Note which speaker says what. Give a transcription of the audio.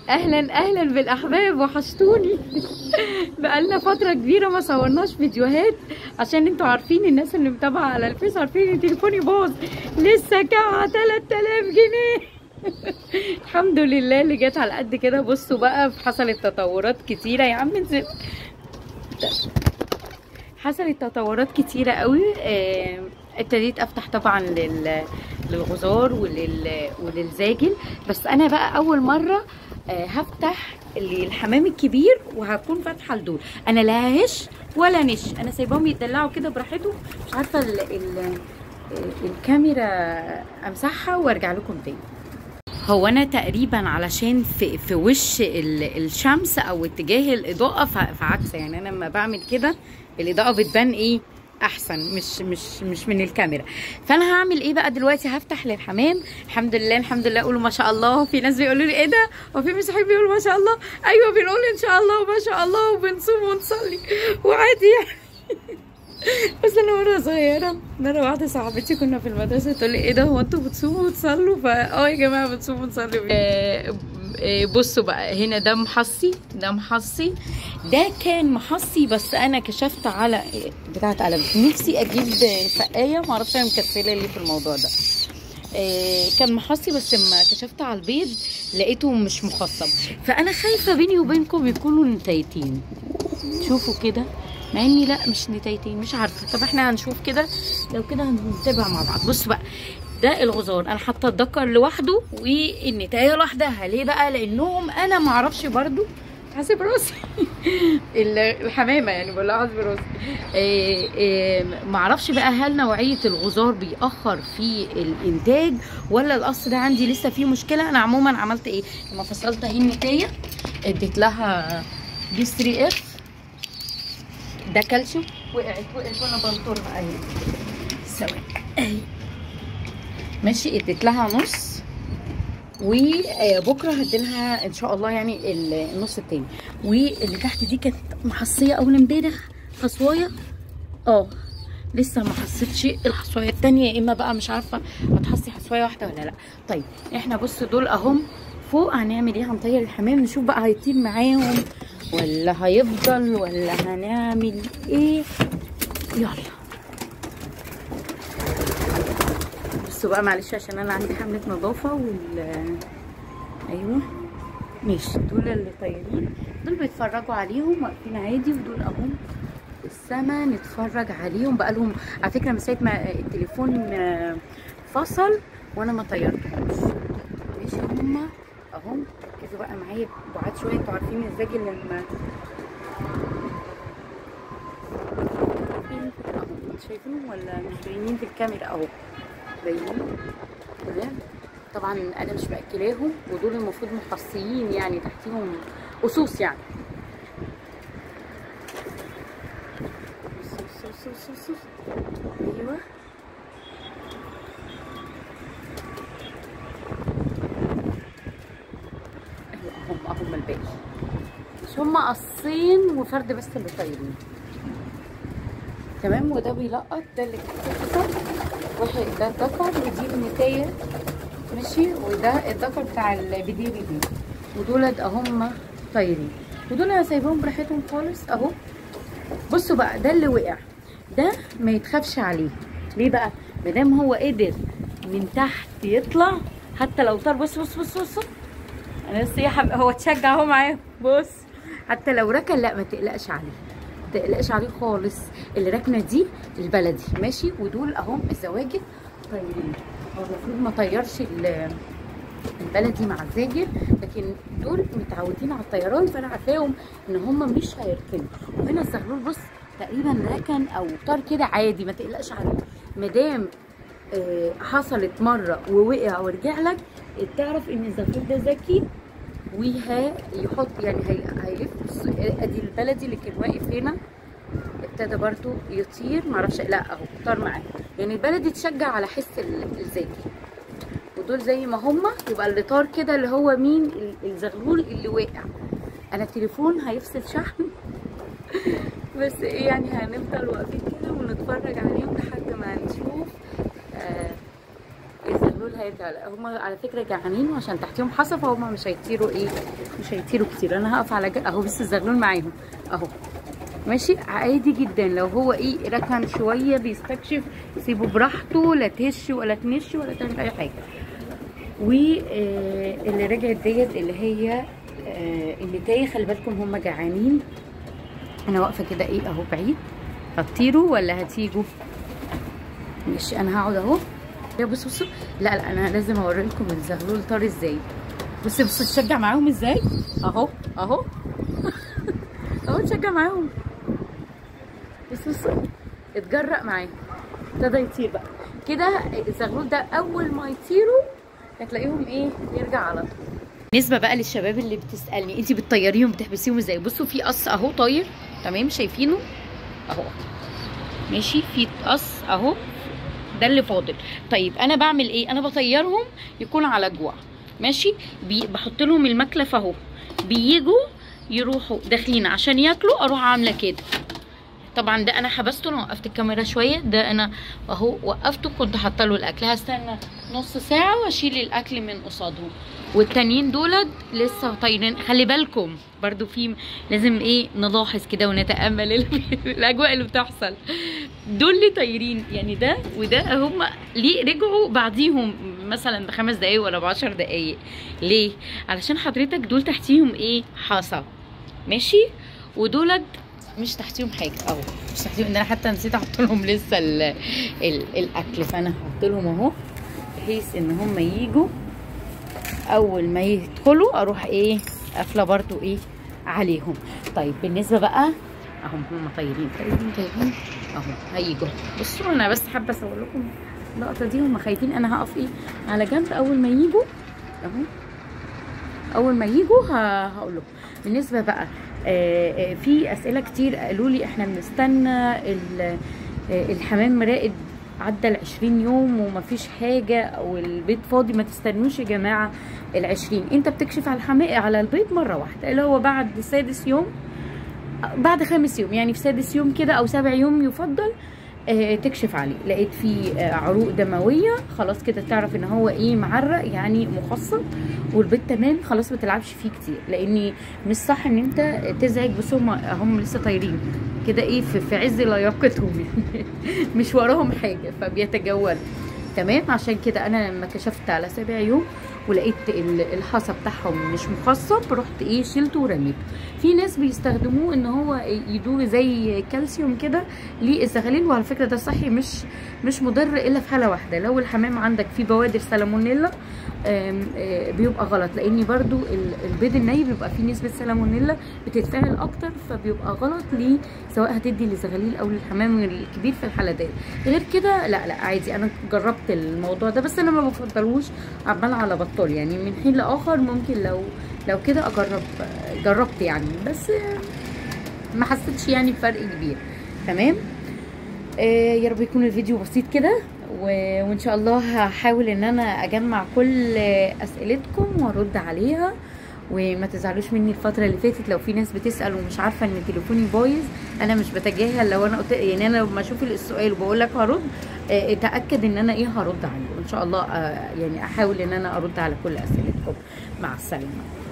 Speaker 1: اهلا اهلا بالاحباب وحشتوني بقالنا فتره كبيره ما صورناش فيديوهات عشان انتوا عارفين الناس اللي متابعه على الفيس عارفين ان تليفوني باظ لسه كعه 3000 جنيه الحمد لله اللي جت على قد كده بصوا بقى حصلت تطورات كتيره يا عم انزل حصلت تطورات كتيرة قوي آه، ابتديت افتح طبعا لل... للغزار ولل... وللزاجل بس انا بقى اول مرة آه، هفتح الحمام الكبير وهكون فاتحة لدول انا لا هش ولا نش انا سايباهم يتدلعوا كده براحتهم مش عارفة ال... ال... الكاميرا امسحها وارجع لكم تاني هو انا تقريبا علشان في في وش ال- الشمس او اتجاه الاضاءه ف- فعكس يعني انا لما بعمل كده الاضاءه بتبان ايه احسن مش مش مش من الكاميرا فانا هعمل ايه بقى دلوقتي هفتح للحمام الحمد لله الحمد لله قولوا ما شاء الله في ناس بيقولوا لي ايه ده وفي مسيحيين بيقولوا ما شاء الله ايوه بنقول ان شاء الله وما شاء الله وبنصوم ونصلي وعادي يعني بس انا وانا صغيره مره واحده صاحبتي كنا في المدرسه تقول لي ايه ده هو انتوا بتصوموا وتصلوا فا اه يا جماعه بنصوم ونصلي آه آه، بصوا بقى هنا ده محصي ده محصي ده كان محصي بس انا كشفت على بتاعه قلم نفسي اجيب سقايه ما اعرفش انا مكسله ليه في الموضوع ده آه، كان محصي بس لما كشفت على البيض لقيته مش مخصب فانا خايفه بيني وبينكم يكونوا نتايتين شوفوا كده مع اني لا مش نتايتين مش عارفه طب احنا هنشوف كده لو كده هنتابع مع بعض بص بقى ده الغزار انا حاطه الدكر لوحده والنتايه لوحدها ليه بقى لانهم انا ما اعرفش برضو حاسب راسي ال- الحمامه يعني بقول لها حاسب راسي إيه إيه ما اعرفش بقى هل نوعيه الغزار بيأخر في الانتاج ولا القص ده عندي لسه فيه مشكله انا عموما عملت ايه لما فصلت اهي النتايه اديت لها دي 3 اف ده كالسيوم وقعت وقعت وانا بنطرها اهي ثواني اهي ماشي اديت لها نص وبكره هديلها ان شاء الله يعني النص التاني واللي تحت دي كانت محصيه اول امبارح حصوايه اه لسه ما حصيتش الحصوايه التانية يا اما بقى مش عارفه هتحصي حصوايه واحده ولا لا طيب احنا بص دول اهم فوق هنعمل ايه هنطير الحمام نشوف بقى هيطير معاهم ولا هيفضل ولا هنعمل ايه يلا بصوا بقى معلش عشان انا عندي حملة نظافة وال ايوه ماشي دول اللي طايرين دول بيتفرجوا عليهم واقفين عادي ودول اهم في السما نتفرج عليهم بقى لهم على فكرة من ساعة ما التليفون آه، فصل وانا ما طيرتهمش ماشي هما اهم ركزوا بقى معايا بعاد شوية انتوا عارفين الزاجل لما عارفين اهو انتوا شايفينهم ولا مش باينين في الكاميرا اهو باينين تمام طبعا انا مش مأكلاهم ودول المفروض محصيين يعني تحتيهم اسوس يعني بص بص بص بص بص بص. ايوه ايوه هم هم الباقي مش هم قصين وفرد بس اللي طايرين تمام وده بيلقط ده اللي كان واحد ده الذكر ودي النتايه ماشي وده الذكر بتاع البديري دي ودولت اهم طايرين ودول انا سايبهم براحتهم خالص اهو بصوا بقى ده اللي وقع ده ما يتخافش عليه ليه بقى ما دام هو قدر من تحت يطلع حتى لو طار بص بص بص بص انا بس يا حبيبي هو اتشجع اهو معاهم بص حتى لو ركن لا ما تقلقش عليه ما تقلقش عليه خالص اللي راكنه دي البلدي ماشي ودول اهم الزواجل طيبين هو المفروض ما طيرش ال- البلدي مع الزاجل لكن دول متعودين على الطيران فانا عارفاهم ان هم مش هيركنوا وهنا الزغلول بص تقريبا ركن او طار كده عادي ما تقلقش عليه ما دام آه، حصلت مره ووقع ورجع لك تعرف ان الزغلول ده ذكي وهيحط يعني هي- هيلف بص، ادي البلدي اللي كان واقف هنا ابتدى برضو يطير معرفش لا اهو طار معاه يعني البلدي تشجع على حس ال- الذكي ودول زي ما هما يبقى اللي طار كده اللي هو مين ال- الزغلول اللي وقع انا التليفون هيفصل شحن بس ايه يعني هنفضل واقفين كده ونتفرج عليهم لحد ما نشوف آه الزغلول الزغلول هيرجع لا هم على فكره جعانين وعشان تحتيهم حصى فهم مش هيطيروا ايه مش هيطيروا كتير انا هقف على جنب اهو بس الزغلول معاهم اهو ماشي عادي جدا لو هو ايه ركن شويه بيستكشف سيبه براحته لا تهش ولا تنش ولا تعمل اي حاجه واللي رجعت ديت اللي هي آه، النتايه خلي بالكم هم جعانين انا واقفه كده ايه اهو بعيد هتطيروا ولا هتيجوا ماشي انا هقعد اهو يا بصوا بصوا لا لا انا لازم اوريلكم الزغلول طار ازاي بصوا بصوا تشجع معاهم ازاي اهو اهو اهو تشجع معاهم بصوا بصوا اتجرأ معاه ابتدى يطير بقى كده الزغلول ده اول ما يطيروا هتلاقيهم ايه يرجع على طول بالنسبه بقى للشباب اللي بتسالني انت بتطيريهم بتحبسيهم ازاي بصوا في قص اهو طاير تمام شايفينه اهو ماشي في قص اهو ده اللي فاضل طيب انا بعمل ايه انا بطيرهم يكون على جوع ماشي بي بحط لهم المكلف اهو بيجوا يروحوا داخلين عشان ياكلوا اروح عامله كده طبعا ده انا حبسته انا وقفت الكاميرا شويه ده انا اهو وقفته كنت حاطه له الاكل هستنى نص ساعه واشيل الاكل من قصادهم والتانيين دولت لسه طايرين خلي بالكم برضو في لازم ايه نلاحظ كده ونتامل ال- الاجواء اللي بتحصل دول اللي طايرين يعني ده وده هم ليه رجعوا بعديهم مثلا بخمس دقايق ولا بعشر دقايق ليه علشان حضرتك دول تحتيهم ايه حصى ماشي ودولت مش تحتيهم حاجه اهو مش تحتيهم ان انا حتى نسيت احط لهم لسه ال ال الاكل فانا هحط لهم اهو بحيث ان هم يجوا اول ما يدخلوا اروح ايه قافله برضو ايه عليهم طيب بالنسبه بقى اهم هم طايرين طايرين طايرين اهو هيجوا بصوا انا بس حابه اصور لكم اللقطه دي هم خايفين انا هقف ايه على جنب اول ما يجوا اهو اول ما يجوا ه- هقول لكم بالنسبه بقى آه، آه، في اسئله كتير قالوا لي احنا بنستنى ال- آه، الحمام راقد عدى ال 20 يوم ومفيش حاجه والبيت فاضي ما تستنوش يا جماعه ال 20 انت بتكشف على الحمام على البيض مره واحده اللي هو بعد سادس يوم بعد خامس يوم يعني في سادس يوم كده او سابع يوم يفضل آه، تكشف عليه لقيت فيه آه، عروق دمويه خلاص كده تعرف ان هو ايه معرق يعني مخصب والبيت تمام خلاص ما تلعبش فيه كتير لان مش صح ان انت تزعج بس هم هم لسه طايرين كده ايه في, في عز لياقتهم يعني مش وراهم حاجه فبيتجولوا تمام عشان كده انا لما كشفت على سابع يوم ولقيت ال- الحصى بتاعهم مش مخصب رحت ايه شلته ورميته في ناس بيستخدموه ان هو يدوه زي كالسيوم كده للزغاليل وعلى فكره ده صحي مش مش مضر الا في حاله واحده لو الحمام عندك فيه بوادر سالمونيلا آم، آه، بيبقى غلط لان برضو ال- البيض الني بيبقى فيه نسبه سالمونيلا بتتفاعل اكتر فبيبقى غلط ليه سواء هتدي للزغاليل او للحمام الكبير في الحاله دي غير كده لا لا عادي انا جربت الموضوع ده بس انا ما بفضلوش عمال على بطال يعني من حين لاخر ممكن لو لو كده اجرب جربت يعني بس آه، ما حسيتش يعني بفرق كبير تمام آه يا رب يكون الفيديو بسيط كده و- وان شاء الله هحاول ان انا اجمع كل اسئلتكم وارد عليها وما تزعلوش مني الفترة اللي فاتت لو في ناس بتسأل ومش عارفة ان تليفوني بايظ انا مش بتجاهل لو انا قلت يعني انا لما اشوف السؤال وبقول لك هرد آه، اتأكد ان انا ايه هرد عليه وان شاء الله آه، يعني احاول ان انا ارد على كل اسئلتكم مع السلامة